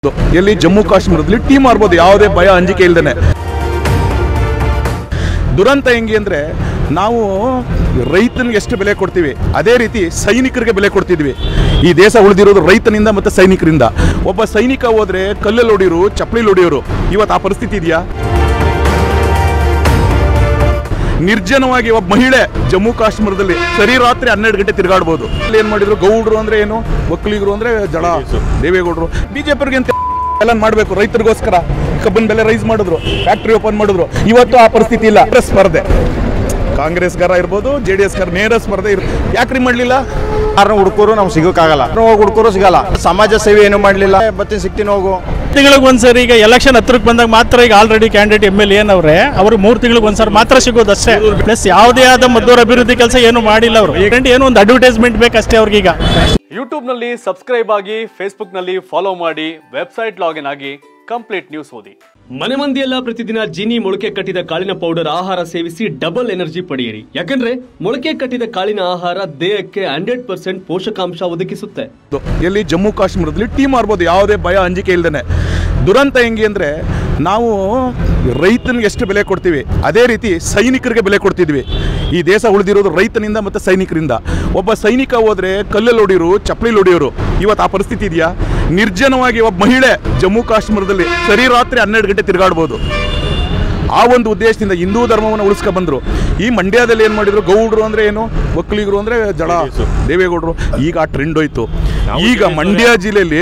ಎಲ್ಲಿ ಜಮ್ಮು ಕಾಶ್ಮೀರದಲ್ಲಿ ಟೀಮ್ ಮಾಡ್ಬೋದು ಯಾವುದೇ ಭಯ ಅಂಜಿಕೆ ಇಲ್ದೇನೆ ದುರಂತ ಹೆಂಗೆ ಅಂದರೆ ನಾವು ರೈತನಿಗೆ ಎಷ್ಟು ಬೆಲೆ ಕೊಡ್ತೀವಿ ಅದೇ ರೀತಿ ಸೈನಿಕರಿಗೆ ಬೆಲೆ ಕೊಡ್ತಿದ್ವಿ ಈ ದೇಶ ಉಳಿದಿರೋದು ರೈತನಿಂದ ಮತ್ತು ಸೈನಿಕರಿಂದ ಒಬ್ಬ ಸೈನಿಕ ಹೋದ್ರೆ ಕಲ್ಲಲ್ಲಿ ಹೊಡಿಯೋರು ಚಪ್ಪಲಿ ಹೊಡಿಯೋರು ಇವತ್ತು ಆ ಪರಿಸ್ಥಿತಿ ಇದೆಯಾ ನಿರ್ಜನವಾಗಿ ಒಬ್ಬ ಮಹಿಳೆ ಜಮ್ಮು ಕಾಶ್ಮೀರದಲ್ಲಿ ಸರಿ ರಾತ್ರಿ ಹನ್ನೆರಡು ಗಂಟೆ ತಿರುಗಾಡ್ಬೋದು ಅಲ್ಲಿ ಏನ್ ಮಾಡಿದ್ರು ಗೌಡ್ರು ಅಂದ್ರೆ ಏನು ಒಕ್ಕಲಿಗರು ಅಂದ್ರೆ ಜಡ ದೇವೇಗೌಡರು ಬಿಜೆಪಿಯವ್ರಿಗೆ ಅಂತ ಎಲ್ಲ ಮಾಡಬೇಕು ರೈತರಿಗೋಸ್ಕರ ಕಬ್ಬಿನ ಬೆಲೆ ರೈಸ್ ಮಾಡಿದ್ರು ಫ್ಯಾಕ್ಟ್ರಿ ಓಪನ್ ಮಾಡಿದ್ರು ಇವತ್ತು ಆ ಪರಿಸ್ಥಿತಿ ಇಲ್ಲ ನೇರ ಸ್ಪರ್ಧೆ ಕಾಂಗ್ರೆಸ್ಗಾರ ಇರ್ಬೋದು ಜೆ ಡಿ ಎಸ್ಗಾರ ನೇರ ಸ್ಪರ್ಧೆ ಇರ್ ಯಾಕ್ರಿ ಮಾಡಲಿಲ್ಲ ಯಾರನ್ನ ಹುಡುಕರು ನಾವು ಸಿಗೋಕ್ಕಾಗಲ್ಲ ಹೋಗಿ ಹುಡುಕರು ಸಿಗಲ್ಲ ಸಮಾಜ ಸೇವೆ ಏನು ಮಾಡಲಿಲ್ಲ ಬತ್ತಿ ಸಿಗ್ತೀನಿ ಹೋಗು ತಿಂಗಳಿಗೆ ಒಂದ್ಸರಿ ಈಗ ಎಲೆಕ್ಷನ್ ಹತ್ರಕ್ಕೆ ಬಂದಾಗ ಮಾತ್ರ ಈಗ ಆಲ್ರೆಡಿ ಕ್ಯಾಂಡಿಡೇಟ್ ಎಮ್ ಎಲ್ ಏನವ್ರೆ ಅವರು ಮೂರು ತಿಂಗಳಿಗೆ ಒಂದ್ಸರಿ ಮಾತ್ರ ಸಿಗೋದು ಅಷ್ಟೇ ಪ್ಲಸ್ ಯಾವುದೇ ಆದ ಮದ್ದೂರು ಅಭಿವೃದ್ಧಿ ಕೆಲಸ ಏನು ಮಾಡಿಲ್ಲ ಅವರು ಈಗ ಏನೋ ಒಂದು ಅಡ್ವರ್ಟೈಸ್ಮೆಂಟ್ ಬೇಕಷ್ಟೇ ಅವ್ರಿಗೀಗ ಯೂಟ್ಯೂಬ್ನಲ್ಲಿ ಸಬ್ಸ್ಕ್ರೈಬ್ ಆಗಿ ಫೇಸ್ಬುಕ್ನಲ್ಲಿ ಫಾಲೋ ಮಾಡಿ ವೆಬ್ಸೈಟ್ ಲಾಗಿನ್ ಆಗಿ ಕಂಪ್ಲೀಟ್ ನ್ಯೂಸ್ ಓದಿ ಮನೆ ಮಂದಿಯೆಲ್ಲ ಪ್ರತಿದಿನ ಜೀನಿ ಮೊಳಕೆ ಕಟ್ಟಿದ ಕಾಳಿನ ಪೌಡರ್ ಆಹಾರ ಸೇವಿಸಿ ಡಬಲ್ ಎನರ್ಜಿ ಪಡೆಯಿರಿ ಯಾಕಂದ್ರೆ ಮೊಳಕೆ ಕಟ್ಟಿದ ಕಾಳಿನ ಆಹಾರ ದೇಹಕ್ಕೆ ಹಂಡ್ರೆಡ್ ಪರ್ಸೆಂಟ್ ಪೋಷಕಾಂಶ ಒದಗಿಸುತ್ತೆ ಎಲ್ಲಿ ಜಮ್ಮು ಕಾಶ್ಮೀರದಲ್ಲಿ ಟೀಮ್ ಮಾಡ್ಬೋದು ಯಾವುದೇ ಭಯ ಅಂಜಿಕೆ ಇಲ್ದೇನೆ ದುರಂತ ಹೆಂಗೆ ಅಂದರೆ ನಾವು ರೈತನಿಗೆ ಎಷ್ಟು ಬೆಲೆ ಕೊಡ್ತೀವಿ ಅದೇ ರೀತಿ ಸೈನಿಕರಿಗೆ ಬೆಲೆ ಕೊಡ್ತಿದ್ವಿ ಈ ದೇಶ ಉಳಿದಿರೋದು ರೈತನಿಂದ ಮತ್ತು ಸೈನಿಕರಿಂದ ಒಬ್ಬ ಸೈನಿಕ ಹೋದ್ರೆ ಕಲ್ಲಲ್ಲಿ ಹೊಡಿಯೋರು ಚಪ್ಪಲಿ ಹೊಡಿಯೋರು ಇವತ್ತು ಆ ಪರಿಸ್ಥಿತಿ ಇದೆಯಾ ನಿರ್ಜನವಾಗಿ ಒಬ್ಬ ಮಹಿಳೆ ಜಮ್ಮು ಕಾಶ್ಮೀರದಲ್ಲಿ ಸರಿ ರಾತ್ರಿ ಹನ್ನೆರಡು ಗಂಟೆ ತಿರುಗಾಡ್ಬೋದು ಆ ಒಂದು ಉದ್ದೇಶದಿಂದ ಹಿಂದೂ ಧರ್ಮವನ್ನು ಉಳಿಸ್ಕೊ ಬಂದ್ರು ಈ ಮಂಡ್ಯದಲ್ಲಿ ಏನು ಮಾಡಿದ್ರು ಗೌಡ್ರು ಅಂದ್ರೆ ಏನು ಒಕ್ಕಲಿಗರು ಅಂದ್ರೆ ಜಡ ದೇವೇಗೌಡರು ಈಗ ಆ ಟ್ರೆಂಡ್ ಹೋಯ್ತು ಈಗ ಮಂಡ್ಯ ಜಿಲ್ಲೆಯಲ್ಲಿ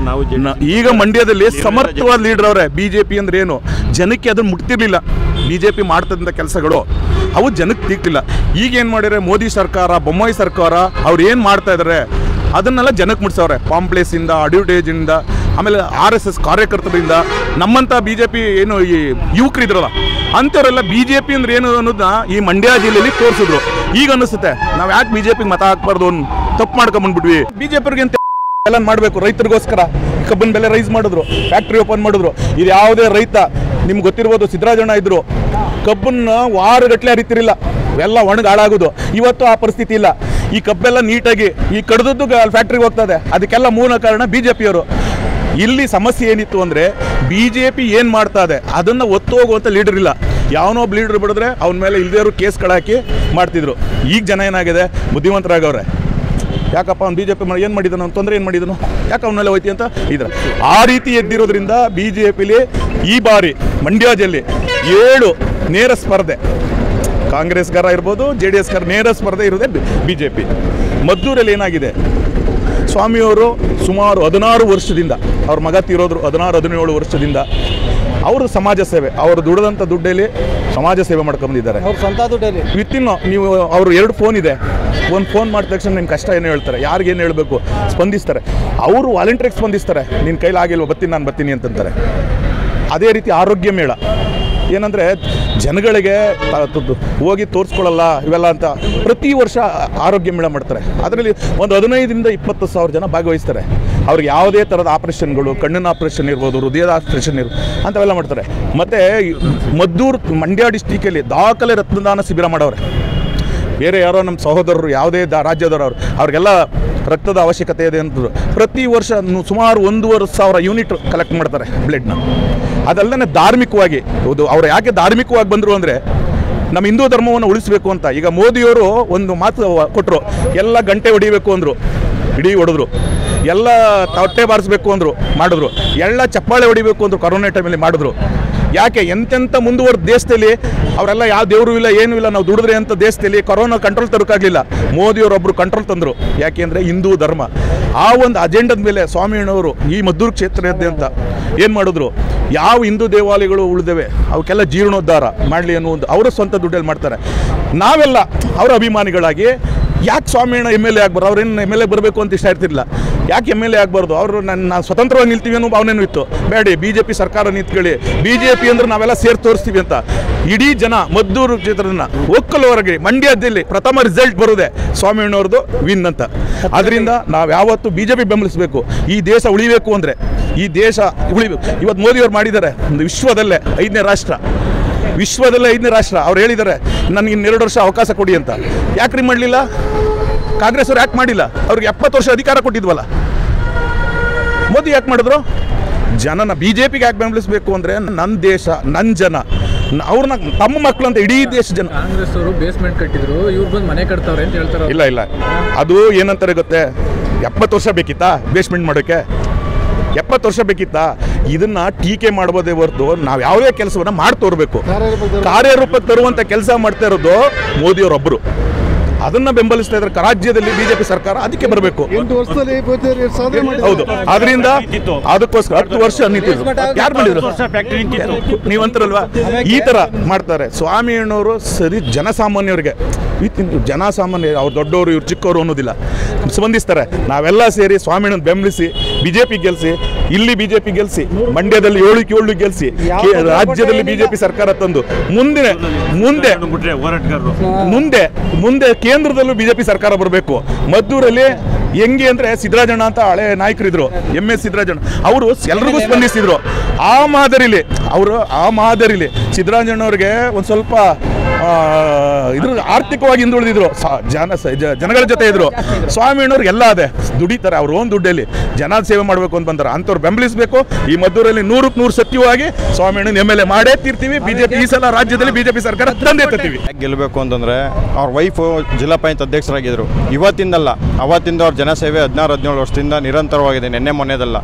ನ- ಈಗ ಮಂಡ್ಯದಲ್ಲಿ ಸಮರ್ಥವಾದ ಲೀಡರ್ ಅವರೇ ಬಿಜೆಪಿ ಅಂದ್ರೆ ಏನು ಜನಕ್ಕೆ ಅದನ್ನ ಮುಟ್ತಿರ್ಲಿಲ್ಲ ಬಿಜೆಪಿ ಮಾಡ್ತದಂತ ಕೆಲಸಗಳು ಅವು ಜನಕ್ಕೆ ತಿಕ್ತಿಲ್ಲ ಈಗ ಏನು ಮಾಡಿದ್ರೆ ಮೋದಿ ಸರ್ಕಾರ ಬೊಮ್ಮಾಯಿ ಸರ್ಕಾರ ಅವ್ರು ಏನು ಮಾಡ್ತಾ ಇದಾರೆ ಅದನ್ನೆಲ್ಲ ಜನಕ್ಕೆ ಮುಟ್ಸವ್ರೆ ಪಾಂಪ್ಲೇಸ್ ಇಂದ ಅಡ್ವರ್ಟೈಸ್ ಇಂದ ಆಮೇಲೆ ಆರ್ ಎಸ್ ಎಸ್ ಕಾರ್ಯಕರ್ತರಿಂದ ನಮ್ಮಂತ ಬಿಜೆಪಿ ಏನು ಈ ಯುವಕರು ಇದ್ರಲ್ಲ ಅಂಥವರೆಲ್ಲ ಬಿಜೆಪಿ ಅಂದ್ರೆ ಏನು ಅನ್ನೋದನ್ನ ಈ ಮಂಡ್ಯ ಜಿಲ್ಲೆಯಲ್ಲಿ ತೋರಿಸಿದ್ರು ಈಗ ಅನಿಸುತ್ತೆ ನಾವು ಯಾಕೆ ಬಿಜೆಪಿಗೆ ಮತ ಹಾಕ್ಬಾರ್ದು ಅನ್ ತಪ್ಪು ಮಾಡ್ಕೊಂಬಂದ್ಬಿಟ್ವಿ ಬಿಜೆಪಿಯವ್ರಿಗೆ ಅಂತ ಎಲ್ಲ ಮಾಡಬೇಕು ರೈತರಿಗೋಸ್ಕರ ಕಬ್ಬಿನ ಬೆಲೆ ರೈಸ್ ಮಾಡಿದ್ರು ಫ್ಯಾಕ್ಟ್ರಿ ಓಪನ್ ಮಾಡಿದ್ರು ಇದು ಯಾವುದೇ ರೈತ ನಿಮ್ಗೆ ಗೊತ್ತಿರ್ಬೋದು ಸಿದ್ದರಾಜಣ್ಣ ಇದ್ರು ಕಬ್ಬನ್ನ ವಾರಗಟ್ಲೆ ಹರಿತಿರಿಲ್ಲ ಎಲ್ಲ ಒಣಗಿ ಹಾಳಾಗೋದು ಇವತ್ತು ಆ ಪರಿಸ್ಥಿತಿ ಇಲ್ಲ ಈ ಕಬ್ಬೆಲ್ಲ ನೀಟಾಗಿ ಈ ಕಡ್ದದ್ದು ಫ್ಯಾಕ್ಟ್ರಿಗೆ ಹೋಗ್ತದೆ ಅದಕ್ಕೆಲ್ಲ ಮೂಲ ಕಾರಣ ಬಿಜೆಪಿಯವರು ಇಲ್ಲಿ ಸಮಸ್ಯೆ ಏನಿತ್ತು ಅಂದ್ರೆ ಬಿಜೆಪಿ ಏನ್ ಮಾಡ್ತಾ ಇದೆ ಅದನ್ನ ಒತ್ತು ಹೋಗುವಂತ ಲೀಡರ್ ಇಲ್ಲ ಯಾವನೋ ಒಬ್ಬ ಲೀಡರ್ ಬಿಡಿದ್ರೆ ಅವನ ಮೇಲೆ ಇಲ್ದೇರು ಕೇಸ್ಗಳಾಕಿ ಮಾಡ್ತಿದ್ರು ಈಗ ಜನ ಏನಾಗಿದೆ ಬುದ್ಧಿವಂತರಾಗವ್ರೆ ಯಾಕಪ್ಪ ಅವ್ನು ಬಿಜೆಪಿ ಏನು ಮಾಡಿದನು ಅವ್ನು ತೊಂದರೆ ಏನು ಮಾಡಿದನು ಯಾಕೆ ಅವನ್ನೆಲ್ಲ ಹೋಯ್ತಿ ಅಂತ ಇದ್ರ ಆ ರೀತಿ ಎದ್ದಿರೋದ್ರಿಂದ ಬಿ ಜೆ ಪಿಲಿ ಈ ಬಾರಿ ಮಂಡ್ಯ ಜಿಲ್ಲೆ ಏಳು ನೇರ ಸ್ಪರ್ಧೆ ಕಾಂಗ್ರೆಸ್ಗಾರ ಇರ್ಬೋದು ಜೆ ಡಿ ಎಸ್ಗಾರ ನೇರ ಸ್ಪರ್ಧೆ ಇರೋದೇ ಬಿ ಜೆ ಪಿ ಮದ್ದೂರಲ್ಲಿ ಏನಾಗಿದೆ ಸ್ವಾಮಿಯವರು ಸುಮಾರು ಹದಿನಾರು ವರ್ಷದಿಂದ ಅವ್ರ ಮಗ ತೀರೋದ್ರು ಹದಿನಾರು ಹದಿನೇಳು ವರ್ಷದಿಂದ ಅವರು ಸಮಾಜ ಸೇವೆ ಅವರು ದುಡಿದಂಥ ದುಡ್ಡಲ್ಲಿ ಸಮಾಜ ಸೇವೆ ಮಾಡ್ಕೊಂಬಂದಿದ್ದಾರೆ ಅವ್ರ ಸ್ವಂತ ದುಡ್ಡಲ್ಲಿ ವಿತಿನ್ ನೀವು ಅವರು ಎರಡು ಫೋನ್ ಇದೆ ಒಂದು ಫೋನ್ ಮಾಡಿದ ತಕ್ಷಣ ನಿನ್ನ ಕಷ್ಟ ಏನು ಹೇಳ್ತಾರೆ ಯಾರಿಗೆ ಏನು ಹೇಳಬೇಕು ಸ್ಪಂದಿಸ್ತಾರೆ ಅವರು ವಾಲಂಟ್ರಿಗೆ ಸ್ಪಂದಿಸ್ತಾರೆ ನಿನ್ನ ಕೈಲಿ ಆಗಿಲ್ವ ಬರ್ತೀನಿ ನಾನು ಬರ್ತೀನಿ ಅಂತಂತಾರೆ ಅದೇ ರೀತಿ ಆರೋಗ್ಯ ಮೇಳ ಏನಂದರೆ ಜನಗಳಿಗೆ ತ- ತ- ಹೋಗಿ ತೋರಿಸ್ಕೊಳ್ಳಲ್ಲ ಇವೆಲ್ಲ ಅಂತ ಪ್ರತಿ ವರ್ಷ ಆರೋಗ್ಯ ಮೇಳ ಮಾಡ್ತಾರೆ ಅದರಲ್ಲಿ ಒಂದು ಹದಿನೈದರಿಂದ ಇಪ್ಪತ್ತು ಸಾವಿರ ಜನ ಭಾಗವಹಿಸ್ತಾರೆ ಅವ್ರಿಗೆ ಯಾವುದೇ ಥರದ ಆಪ್ರೇಷನ್ಗಳು ಕಣ್ಣಿನ ಆಪ್ರೇಷನ್ ಇರ್ಬೋದು ಹೃದಯದ ಆಪ್ರೇಷನ್ ಇರ್ಬೋದು ಅಂಥವೆಲ್ಲ ಮಾಡ್ತಾರೆ ಮತ್ತು ಮದ್ದೂರು ಮಂಡ್ಯ ಡಿಸ್ಟಿಕಲ್ಲಿ ದಾಖಲೆ ರಕ್ತದಾನ ಶಿಬಿರ ಮಾಡವ್ರೆ ಬೇರೆ ಯಾರೋ ನಮ್ಮ ಸಹೋದರರು ಯಾವುದೇ ದ ರಾಜ್ಯದವರು ಅವ್ರು ಅವ್ರಿಗೆಲ್ಲ ರಕ್ತದ ಅವಶ್ಯಕತೆ ಇದೆ ಅಂತಂದ್ರು ಪ್ರತಿ ವರ್ಷ ನು- ಸುಮಾರು ಒಂದೂವರೆ ಸಾವಿರ ಯೂನಿಟ್ ಕಲೆಕ್ಟ್ ಮಾಡ್ತಾರೆ ಬ್ಲಡ್ನ ಅದಲ್ಲದೆ ಧಾರ್ಮಿಕವಾಗಿ ಹೌದು ಅವ್ರು ಯಾಕೆ ಧಾರ್ಮಿಕವಾಗಿ ಬಂದರು ಅಂದರೆ ನಮ್ಮ ಹಿಂದೂ ಧರ್ಮವನ್ನು ಉಳಿಸಬೇಕು ಅಂತ ಈಗ ಮೋದಿಯವರು ಒಂದು ಮಾತು ಕೊಟ್ಟರು ಎಲ್ಲ ಗಂಟೆ ಹೊಡಿಬೇಕು ಅಂದರು ಇಡೀ ಹೊಡೆದ್ರು ಎಲ್ಲ ತಟ್ಟೆ ಬಾರಿಸ್ಬೇಕು ಅಂದರು ಮಾಡಿದ್ರು ಎಲ್ಲ ಚಪ್ಪಾಳೆ ಹೊಡಿಬೇಕು ಅಂದರು ಕೊರೋನಾ ಟೈಮಲ್ಲಿ ಮಾಡಿದ್ರು ಯಾಕೆ ಎಂತೆಂಥ ಮುಂದುವರೆದ ದೇಶದಲ್ಲಿ ಅವರೆಲ್ಲ ಯಾವ ದೇವರು ಇಲ್ಲ ಏನೂ ಇಲ್ಲ ನಾವು ದುಡಿದ್ರೆ ಅಂತ ದೇಶದಲ್ಲಿ ಕೊರೋನಾ ಕಂಟ್ರೋಲ್ ತರೋಕ್ಕಾಗಲಿಲ್ಲ ಮೋದಿಯವರೊಬ್ಬರು ಕಂಟ್ರೋಲ್ ತಂದರು ಯಾಕೆಂದರೆ ಹಿಂದೂ ಧರ್ಮ ಆ ಒಂದು ಅಜೆಂಡದ ಮೇಲೆ ಸ್ವಾಮಿಯಣ್ಣವರು ಈ ಮದ್ದೂರು ಕ್ಷೇತ್ರದಾದ್ಯಂತ ಏನು ಮಾಡಿದ್ರು ಯಾವ ಹಿಂದೂ ದೇವಾಲಯಗಳು ಉಳಿದವೆ ಅವಕ್ಕೆಲ್ಲ ಜೀರ್ಣೋದ್ಧಾರ ಮಾಡಲಿ ಅನ್ನೋ ಒಂದು ಅವರ ಸ್ವಂತ ದುಡ್ಡಲ್ಲಿ ಮಾಡ್ತಾರೆ ನಾವೆಲ್ಲ ಅವರ ಅಭಿಮಾನಿಗಳಾಗಿ ಯಾಕೆ ಸ್ವಾಮಿಯಣ್ಣ ಎಮ್ ಎಲ್ ಎ ಆಗ್ಬಾರ್ದು ಅವ್ರೇನು ಎಮ್ ಎಲ್ ಎ ಬರಬೇಕು ಅಂತ ಇಷ್ಟ ಇರ್ತಿರ್ಲಿಲ್ಲ ಯಾಕೆ ಎಮ್ ಎಲ್ ಎ ಆಗಬಾರ್ದು ಅವರು ನನ್ನ ನಾನು ಸ್ವತಂತ್ರವಾಗಿ ನಿಲ್ತೀವಿ ಅನ್ನೋ ಭಾವನೆನೂ ಇತ್ತು ಬೇಡಿ ಬಿ ಜೆ ಪಿ ಸರ್ಕಾರ ನಿಂತ್ಕೊಳ್ಳಿ ಬಿ ಜೆ ಪಿ ಅಂದ್ರೆ ನಾವೆಲ್ಲ ಸೇರಿ ತೋರಿಸ್ತೀವಿ ಅಂತ ಇಡೀ ಜನ ಮದ್ದೂರು ಕ್ಷೇತ್ರದನ್ನ ಒಕ್ಕಲುವರೆಗೆ ಮಂಡ್ಯದಲ್ಲಿ ಪ್ರಥಮ ರಿಸಲ್ಟ್ ಬರುದೆ ಸ್ವಾಮಿಯಣ್ಣವ್ರದ್ದು ವಿನ್ ಅಂತ ಅದರಿಂದ ನಾವು ಯಾವತ್ತು ಬಿ ಜೆ ಪಿ ಬೆಂಬಲಿಸಬೇಕು ಈ ದೇಶ ಉಳಿಬೇಕು ಅಂದರೆ ಈ ದೇಶ ಉಳಿಬೇಕು ಇವತ್ತು ಮೋದಿಯವ್ರು ಮಾಡಿದ್ದಾರೆ ಒಂದು ವಿಶ್ವದಲ್ಲೇ ಐದನೇ ರಾಷ್ಟ್ರ ವಿಶ್ವದಲ್ಲೇ ಐದನೇ ರಾಷ್ಟ್ರ ಅವ್ರು ಹೇಳಿದ್ದಾರೆ ನನಗೆ ಇನ್ನೆರಡು ವರ್ಷ ಅವಕಾಶ ಕೊಡಿ ಅಂತ ಯಾಕ್ರಿ ಮಾಡಲಿಲ್ಲ ಕಾಂಗ್ರೆಸ್ ಅವ್ರು ಯಾಕೆ ಮಾಡಿಲ್ಲ ಅವ್ರಿಗೆ ಎಪ್ಪತ್ತು ವರ್ಷ ಅಧಿಕಾರ ಕೊಟ್ಟಿದ್ವಲ್ಲ ಮೋದಿ ಯಾಕೆ ಮಾಡಿದ್ರು ಜನನ ಬಿ ಜೆ ಪಿಗೆ ಯಾಕೆ ಬೆಂಬಲಿಸಬೇಕು ಅಂದರೆ ನನ್ನ ದೇಶ ನನ್ನ ಜನ ನ- ಅವ್ರನ್ನ ತಮ್ಮ ಮಕ್ಕಳು ಅಂತ ಇಡೀ ದೇಶ ಜನ ಕಾಂಗ್ರೆಸ್ ಅವರು ಬೇಸ್ಮೆಂಟ್ ಕಟ್ಟಿದ್ರು ಇವ್ರು ಬಂದು ಮನೆ ಕಟ್ತಾವ್ರೆ ಅಂತ ಹೇಳ್ತಾರೆ ಇಲ್ಲ ಇಲ್ಲ ಅದು ಏನಂತಾರೆ ಗೊತ್ತೇ ಎಪ್ಪತ್ತು ವರ್ಷ ಬೇಕಿತ್ತಾ ಬೇಸ್ಮೆಂಟ್ ಮಾಡೋಕ್ಕೆ ಎಪ್ಪತ್ತು ವರ್ಷ ಬೇಕಿತ್ತಾ ಇದನ್ನ ಟೀಕೆ ಮಾಡ್ಬೋದೇ ಹೊರತು ನಾವು ಯಾವುದೇ ಕೆಲಸವನ್ನ ಮಾಡಿ ತೋರ್ಬೇಕು ಕಾರ್ಯರೂಪಕ್ಕೆ ತರುವಂತ ಕೆಲಸ ಮಾಡ್ತಾ ಇರೋದು ಮೋದಿಯವರೊಬ್ಬರು ಅದನ್ನ ಬೆಂಬಲಿಸ್ತಾ ಇದ್ದಾರೆ ರಾಜ್ಯದಲ್ಲಿ ಬಿಜೆಪಿ ಸರ್ಕಾರ ಅದಕ್ಕೆ ಬರಬೇಕು ಎಂಟು ವರ್ಷದಲ್ಲಿ ಇವತ್ತು ಸಾಧನೆ ಮಾಡಿ ಹೌದು ಅದರಿಂದ ಅದಕ್ಕೋಸ್ಕರ ಹತ್ತು ವರ್ಷ ನಿಂತಿದ್ರು ಯಾರು ಮಾಡಿದ್ರು ನೀವಂತಾರಲ್ವಾ ಈ ತರ ಮಾಡ್ತಾರೆ ಸ್ವಾಮಿ ಅಣ್ಣವರು ಸರಿ ಜನಸಾಮಾನ್ಯರಿಗೆ ಇತ್ತಿನ ಜನಸಾಮಾನ್ಯ ಅವ್ರು ದೊಡ್ಡವರು ಇವ್ರು ಚಿಕ್ಕವರು ಅನ್ನೋದಿಲ್ಲ ಸ್ಪಂದಿಸ್ತಾರೆ ನಾವೆಲ್ಲ ಸೇರಿ ಸ್ವಾಮಿ ಅಣ್ಣನ ಬೆಂಬಲಿಸಿ ಬಿಜೆಪಿ ಗೆಲ್ಸಿ ಇಲ್ಲಿ ಬಿಜೆಪಿ ಗೆಲ್ಸಿ ಮಂಡ್ಯದಲ್ಲಿ ಏಳಕ್ಕೆ ಏಳು ಗೆಲ್ಸಿ ಕೆ- ರಾಜ್ಯದಲ್ಲಿ ಬಿಜೆಪಿ ಸರ್ಕಾರ ತಂದು ಮುಂದೆ ಮುಂದೆ ಮುಂದೆ ಮುಂದೆ ಕೇಂದ್ರದಲ್ಲೂ ಬಿಜೆಪಿ ಸರ್ಕಾರ ಬರಬೇಕು ಮದ್ದೂರಲ್ಲಿ ಹೆಂಗೆ ಅಂದ್ರೆ ಸಿದ್ದರಾಜಣ್ಣ ಅಂತ ಹಳೆ ನಾಯಕರಿದ್ರು ಎಂ ಎಸ್ ಸಿದ್ದರಾಜಣ್ಣ ಅವರು ಎಲ್ರಿಗೂ ಸ್ಪಂದಿಸಿದ್ರು ಆ ಮಾದರಿಲಿ ಅವರು ಆ ಮಾದರಿಲಿ ಸಿದ್ದರಾಜಣ್ಣವ್ರಿಗೆ ಒಂದು ಸ್ವಲ್ಪ ಆ, ಇದ್ರ ಆರ್ಥಿಕವಾಗಿ ಹಿಂದುಳಿದಿದ್ರು ಸ- ಜನ ಸ- ಜ- ಜನಗಳ ಜೊತೆ ಇದ್ರು ಸ್ವಾಮಿ ಅಣ್ಣವ್ರಿಗೆ ಎಲ್ಲ ಅದೇ ದುಡಿತಾರೆ ಅವ್ರ ಓನ್ ದುಡ್ಡಲ್ಲಿ ಜನ ಸೇವೆ ಮಾಡಬೇಕು ಅಂತ ಬಂದಾರೆ ಅಂಥವ್ರು ಬೆಂಬಲಿಸಬೇಕು ಈ ಮದ್ದೂರಲ್ಲಿ ನೂರಕ್ಕೆ ನೂರು ಸತ್ಯವಾಗಿ ಸ್ವಾಮಿ ಅಣ್ಣನ ಎಮ್ ಎಲ್ ಎ ಮಾಡೇ ತೀರ್ತೀವಿ ಬಿಜೆಪಿ ಈ ಸಲ ರಾಜ್ಯದಲ್ಲಿ ಬಿಜೆಪಿ ಸರ್ಕಾರ ತಂದೆ ತರ್ತೀವಿ ಯಾಕೆ ಗೆಲ್ಲಬೇಕು ಅಂತಂದರೆ ಅವ್ರ ವೈಫು ಜಿಲ್ಲಾ ಪಂಚಾಯತ್ ಅಧ್ಯಕ್ಷರಾಗಿದ್ದರು ಇವತ್ತಿಂದಲ್ಲ ಅವತ್ತಿಂದ ಅವ್ರ ಜನಸೇವೆ ಹದಿನಾರು ಹದಿನೇಳು ವರ್ಷದಿಂದ ನಿರಂತರವಾಗಿದೆ ನಿನ್ನೆ ಮೊನ್ನೆದಲ್ಲ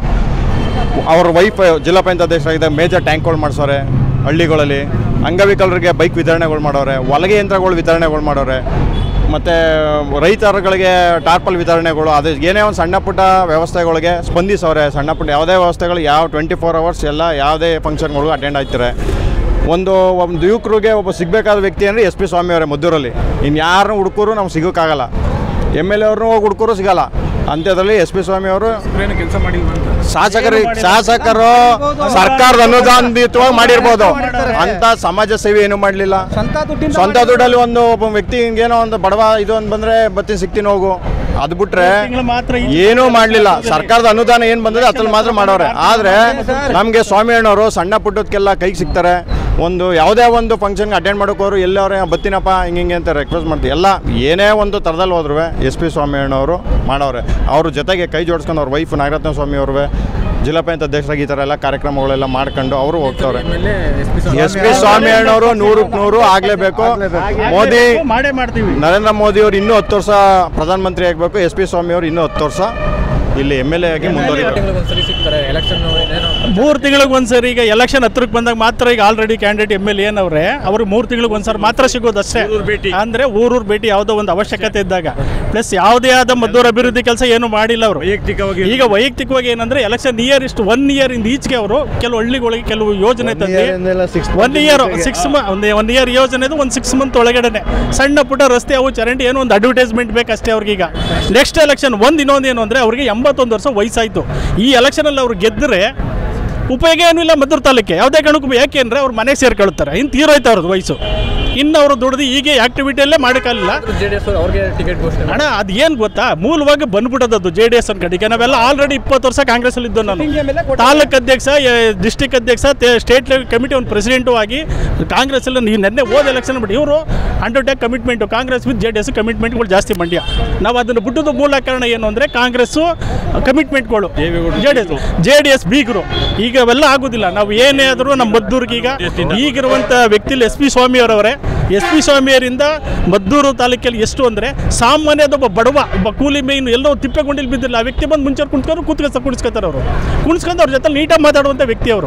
ಅವ್ರ ವೈಫ್ ಜಿಲ್ಲಾ ಪಂಚಾಯತ್ ಅಧ್ಯಕ್ಷರಾಗಿದೆ ಮೇಜರ್ ಟ್ಯಾಂಕ್ಗಳು ಮಾಡಿಸೋರೆ ಹಳ್ಳಿಗಳಲ್ಲಿ ಅಂಗವಿಕಲರಿಗೆ ಬೈಕ್ ವಿತರಣೆಗಳು ಮಾಡೋರೆ ಹೊಲಿಗೆ ಯಂತ್ರಗಳು ವಿತರಣೆಗಳು ಮಾಡೋರೆ ಮತ್ತು ರೈತರುಗಳಿಗೆ ಟಾರ್ಪಲ್ ವಿತರಣೆಗಳು ಅದು ಏನೇ ಒಂದು ಸಣ್ಣ ಪುಟ್ಟ ವ್ಯವಸ್ಥೆಗಳಿಗೆ ಸ್ಪಂದಿಸೋರೆ ಸಣ್ಣ ಪುಟ್ಟ ಯಾವುದೇ ವ್ಯವಸ್ಥೆಗಳು ಯಾವ ಟ್ವೆಂಟಿ ಫೋರ್ ಅವರ್ಸ್ ಎಲ್ಲ ಯಾವುದೇ ಫಂಕ್ಷನ್ಗಳಿಗೂ ಅಟೆಂಡ್ ಆಗ್ತಾರೆ ಒಂದು ಒಂದು ಯುವಕರಿಗೆ ಒಬ್ಬ ಸಿಗಬೇಕಾದ ವ್ಯಕ್ತಿ ಅಂದರೆ ಎಸ್ ಪಿ ಸ್ವಾಮಿ ಅವರೇ ಮದ್ದೂರಲ್ಲಿ ಇನ್ನು ಯಾರನ್ನೂ ಹುಡುಕರು ನಮ್ಗೆ ಸಿಗೋಕ್ಕಾಗಲ್ಲ ಎಮ್ ಎಲ್ ಎ ಅವ್ರನ್ನೂ ಹೋಗಿ ಹುಡುಕರು ಸಿಗಲ್ಲ ಅಂತ್ಯದಲ್ಲಿ ಎಸ್ ಪಿ ಸ್ವಾಮಿ ಅವರು ಕೆಲಸ ಮಾಡಿಲ್ವ ಅಂತ ಶಾಸಕರು ಶಾಸಕರು ಸರ್ಕಾರದ ಅನುದಾನಯುತವಾಗಿ ಮಾಡಿರ್ಬೋದು ಅಂತ ಸಮಾಜ ಸೇವೆ ಏನು ಮಾಡಲಿಲ್ಲ ಸ್ವಂತ ದುಡ್ಡಲ್ಲಿ ಒಂದು ಒಬ್ಬ ವ್ಯಕ್ತಿ ಏನೋ ಒಂದು ಬಡವ ಇದು ಅಂತ ಬಂದ್ರೆ ಬತ್ತೀನಿ ಸಿಗ್ತೀನಿ ಹೋಗು ಅದು ಬಿಟ್ರೆ ತಿಂಗಳು ಮಾತ್ರ ಈ- ಏನೂ ಮಾಡಲಿಲ್ಲ ಸರ್ಕಾರದ ಅನುದಾನ ಏನು ಬಂದಿದೆ ಅದ್ರಲ್ಲಿ ಮಾತ್ರ ಮಾಡೋರೆ ಆದರೆ ನಮಗೆ ಸ್ವಾಮಿ ಅಣ್ಣವರು ಸಣ್ಣ ಪುಟ್ಟದಕ್ಕೆಲ್ಲ ಕೈಗೆ ಸಿಗ್ತಾರೆ ಒಂದು ಯಾವುದೇ ಒಂದು ಫಂಕ್ಷನ್ಗೆ ಅಟೆಂಡ್ ಮಾಡೋಕೋರು ಎಲ್ಲವ್ರೆ ಬತ್ತೀನಪ್ಪ ಹಿಂಗೆ ಹಿಂಗೆ ಅಂತ ರಿಕ್ವೆಸ್ಟ್ ಮಾಡ್ತೀವಿ ಎಲ್ಲ ಏನೇ ಒಂದು ಥರದಲ್ಲಿ ಹೋದ್ರು ಎಸ್ ಪಿ ಸ್ವಾಮಿ ಅಣ್ಣವರು ಮಾಡೋರೆ ಅವ್ರ ಜೊತೆಗೆ ಕೈ ಜೋಡಿಸ್ಕೊಂಡು ಅವ್ರ ವೈಫ್ ನಾಗರತ್ನ ಸ್ವಾಮಿ ಅವ್ರವೇ ಜಿಲ್ಲಾ ಪಂಚಾಯತ್ ಅಧ್ಯಕ್ಷರಾಗಿ ಈ ಥರ ಎಲ್ಲ ಕಾರ್ಯಕ್ರಮಗಳೆಲ್ಲ ಮಾಡ್ಕೊಂಡು ಅವರು ಹೋಗ್ತವ್ರೆ ಆಮೇಲೆ S P S P Swamy ಅಣ್ಣವರು ನೂರಕ್ಕೆ ನೂರು ಆಗಲೇಬೇಕು ಮೋದಿ ಮಾಡೇ ಮಾಡ್ತೀವಿ ನರೇಂದ್ರ ಮೋದಿ ಅವರು ಇನ್ನೂ ಹತ್ತು ವರ್ಷ ಪ್ರಧಾನಮಂತ್ರಿ ಆಗಬೇಕು ಎಸ್ ಪಿ ಸ್ವಾಮಿ ಅವರು ಇನ್ನೂ ಹತ್ತು ವರ್ಷ ಇಲ್ಲಿ ಎಮ್ ಎಲ್ ಎ ಆಗಿ ಮುಂದುವರಿತಾರೆ ಒಂದ್ಸರಿ ಸಿಗ್ತಾರೆ ಎಲೆಕ್ಷನ್ ಏನೇನೋ ಮೂರು ತಿಂಗಳಿಗೆ ಒಂದ್ಸರಿ ಈಗ ಎಲೆಕ್ಷನ್ ಹತ್ರಕ್ಕೆ ಬಂದಾಗ ಮಾತ್ರ ಈಗ ಆಲ್ರೆಡಿ ಕ್ಯಾಂಡಿಡೇಟ್ ಎಮ್ ಎಲ್ ಏನವ್ರೆ ಅವರು ಮೂರು ತಿಂಗಳಿಗೆ ಒಂದ್ಸರಿ ಮಾತ್ರ ಸಿಗೋದು ಅಷ್ಟೇ ಅಂದ್ರೆ ಊರೂರು ಭೇಟಿ ಯಾವುದೋ ಒಂದು ಅವಶ್ಯಕತೆ ಇದ್ದಾಗ ಪ್ಲಸ್ ಯಾವುದೇ ಆದ ಮದ್ದೂರು ಅಭಿವೃದ್ಧಿ ಕೆಲಸ ಏನು ಮಾಡಿಲ್ಲ ಅವರು ಈಗ ವೈಯಕ್ತಿಕವಾಗಿ ಏನಂದ್ರೆ ಎಲೆಕ್ಷನ್ ಇಯರ್ ಇಷ್ಟು ಒನ್ ಇಯರ್ ಇಂದ ಈಚೆಗೆ ಅವರು ಕೆಲವು ಹಳ್ಳಿಗಳಿಗೆ ಕೆಲವು ಯೋಜನೆ ತಂದು ಒನ್ ಇಯರ್ ಸಿಕ್ಸ್ ಒಂದು ಒನ್ ಇಯರ್ ಯೋಜನೆದು ಒಂದು ಸಿಕ್ಸ್ ಮಂತ್ ಒಳಗಡೆನೆ ಸಣ್ಣ ಪುಟ್ಟ ರಸ್ತೆ ಅವು ಚರಂಡಿ ಏನೋ ಒಂದು ಅಡ್ವರ್ಟೈಸ್ಮೆಂಟ್ ಬೇಕಷ್ಟೇ ಅವ್ರಿಗೀಗ ನೆಕ್ಸ್ಟ್ ಎಲೆಕ್ಷನ್ ಒಂದು ಇನ್ನೊಂದು ಏನು ಅಂದರೆ ಅವ್ರಿಗೆ ಎಂಬತ್ತೊಂದು ವರ್ಷ ವಯಸ್ಸಾಯಿತು ಈ ಎಲೆಕ್ಷನಲ್ಲಿ ಅವ್ರು ಗೆದ್ದರೆ ಉಪಯೋಗ ಏನೂ ಇಲ್ಲ ಮದ್ದೂರು ತಾಲೂಕೆ ಯಾವುದೇ ಕಾರಣಕ್ಕೂ ಯಾಕೆ ಅಂದರೆ ಅವ್ರು ಮನೆಗೆ ಸೇರ್ಕೊಳ್ತಾರೆ ಇನ್ನು ತೀರೋಯ್ತು ಅವ್ರದ್ದು ವಯಸ್ಸು ಇನ್ನು ಅವರು ದುಡ್ದು ಹೀಗೆ ಆಕ್ಟಿವಿಟಿಯಲ್ಲೇ ಮಾಡೋಕ್ಕಾಗಲ್ಲ ಜೆ ಡಿ ಎಸ್ ಅವ್ರಿಗೆ ಟಿಕೆಟ್ ಘೋಷಣೆ ಅಣ್ಣ ಅದು ಏನು ಗೊತ್ತಾ ಮೂಲವಾಗಿ ಬಂದ್ಬಿಟ್ಟದದ್ದು ಜೆ ಡಿ ಎಸ್ ಅನ್ ಕಡೆಗೆ ನಾವೆಲ್ಲ ಆಲ್ರೆಡಿ ಇಪ್ಪತ್ತು ವರ್ಷ ಕಾಂಗ್ರೆಸ್ ಅಲ್ಲಿ ಇದ್ದು ನಾನು ತಾಲೂಕು ಅಧ್ಯಕ್ಷ ಡಿಸ್ಟಿಕ್ ಅಧ್ಯಕ್ಷ ಸ್ಟೇಟ್ ಕಮಿಟಿ ಒಂದು ಪ್ರೆಸಿಡೆಂಟು ಆಗಿ ಕಾಂಗ್ರೆಸ್ ಎಲ್ಲ ನೀವು ನೆನ್ನೆ ಹೋದ ಎಲೆಕ್ಷನ್ ಬಿಟ್ಟು ಇವರು undertake commitment Congress with J D S ಕಮಿಟ್ಮೆಂಟ್ಗಳು ಜಾಸ್ತಿ ಮಂಡ್ಯ ನಾವು ಅದನ್ನು ಬಿಟ್ಟದ್ದು ಮೂಲ ಕಾರಣ ಏನು ಅಂದರೆ ಕಾಂಗ್ರೆಸ್ಸು ಕಮಿಟ್ಮೆಂಟ್ಗಳು J D S J D S ಬೀಗರು ಈಗ ಅವೆಲ್ಲ ಆಗೋದಿಲ್ಲ ನಾವು ಏನೇ ಆದರೂ ನಮ್ಮ ಮದ್ದೂರಿಗೆ ಈಗ ಈಗಿರುವಂಥ ವ್ಯಕ್ತಿಲಿ ಎಸ್ ಪಿ ಸ್ವಾಮಿಯವರವರೇ ಎಸ್ ಪಿ ಸ್ವಾಮಿಯವರಿಂದ ಮದ್ದೂರು ತಾಲೂಕಲ್ಲಿ ಎಷ್ಟು ಅಂದರೆ ಸಾಮಾನ್ಯದ ಒಬ್ಬ ಬಡವ ಒಬ್ಬ ಕೂಲಿ ಮೇಯ್ನು ಎಲ್ಲೋ ತಿಪ್ಪೆಗುಂಡಿಲಿ ಬಿದ್ದಿಲ್ಲ ಆ ವ್ಯಕ್ತಿ ಬಂದು ಮುಂಚೆ ಕುಂತ್ಕೊಂಡು ಕೂತ್ಕೊತ ಕುಣಿಸ್ಕೊತಾರೆ ಅವರು ಕುಣಿಸ್ಕೊಂಡು ಅವ್ರ ಜೊತೆ ನೀಟಾಗಿ ಮಾತಾಡುವಂಥ ವ್ಯಕ್ತಿ ಅವರು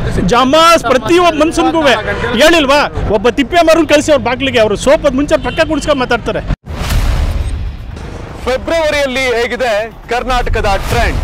ಜಮಾಸ್ ಪ್ರತಿಯೊಬ್ಬ ಮನ್ಸನ್ಗೂ ಹೇಳಿಲ್ವಾ ಒಬ್ಬ ತಿಪ್ಪೆ ಮರನ್ ಕಳಿಸಿ ಅವ್ರ ಬಾಗ್ಲಿಗೆ ಅವರು ಸೋಪದ ಮುಂಚೆ ಪಕ್ಕ ಕುಣಿಸ್ಕೊಂಡು ಮಾತಾಡ್ತಾರೆ ಫೆಬ್ರವರಿಯಲ್ಲಿ ಹೇಗಿದೆ ಕರ್ನಾಟಕದ ಟ್ರೆಂಡ್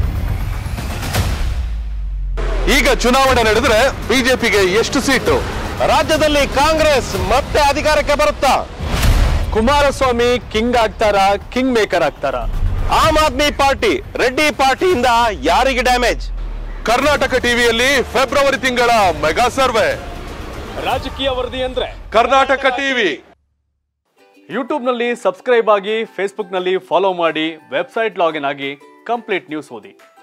ಈಗ ಚುನಾವಣೆ ನಡೆದ್ರೆ ಬಿಜೆಪಿಗೆ ಎಷ್ಟು ಸೀಟು ರಾಜ್ಯದಲ್ಲಿ ಕಾಂಗ್ರೆಸ್ ಮತ್ತೆ ಅಧಿಕಾರಕ್ಕೆ ಬರುತ್ತಾ ಕುಮಾರಸ್ವಾಮಿ ಕಿಂಗ್ ಆಗ್ತಾರಾ ಕಿಂಗ್ ಮೇಕರ್ ಆಗ್ತಾರಾ ಆಮ್ ಆದ್ಮಿ ಪಾರ್ಟಿ ರೆಡ್ಡಿ ಪಾರ್ಟಿಯಿಂದ ಯಾರಿಗೆ ಡ್ಯಾಮೇಜ್ ಕರ್ನಾಟಕ ಟಿವಿಯಲ್ಲಿ ಫೆಬ್ರವರಿ ತಿಂಗಳ ಮೆಗಾ ಸರ್ವೆ ರಾಜಕೀಯ ವರದಿ ಅಂದ್ರೆ ಕರ್ನಾಟಕ ಟಿವಿ ಯೂಟ್ಯೂಬ್ನಲ್ಲಿ ಸಬ್ಸ್ಕ್ರೈಬ್ ಆಗಿ ಫೇಸ್ಬುಕ್ನಲ್ಲಿ ಫಾಲೋ ಮಾಡಿ ವೆಬ್ಸೈಟ್ ಲಾಗಿನ್ ಆಗಿ ಕಂಪ್ಲೀಟ್ ನ್ಯೂಸ್ ಓದಿ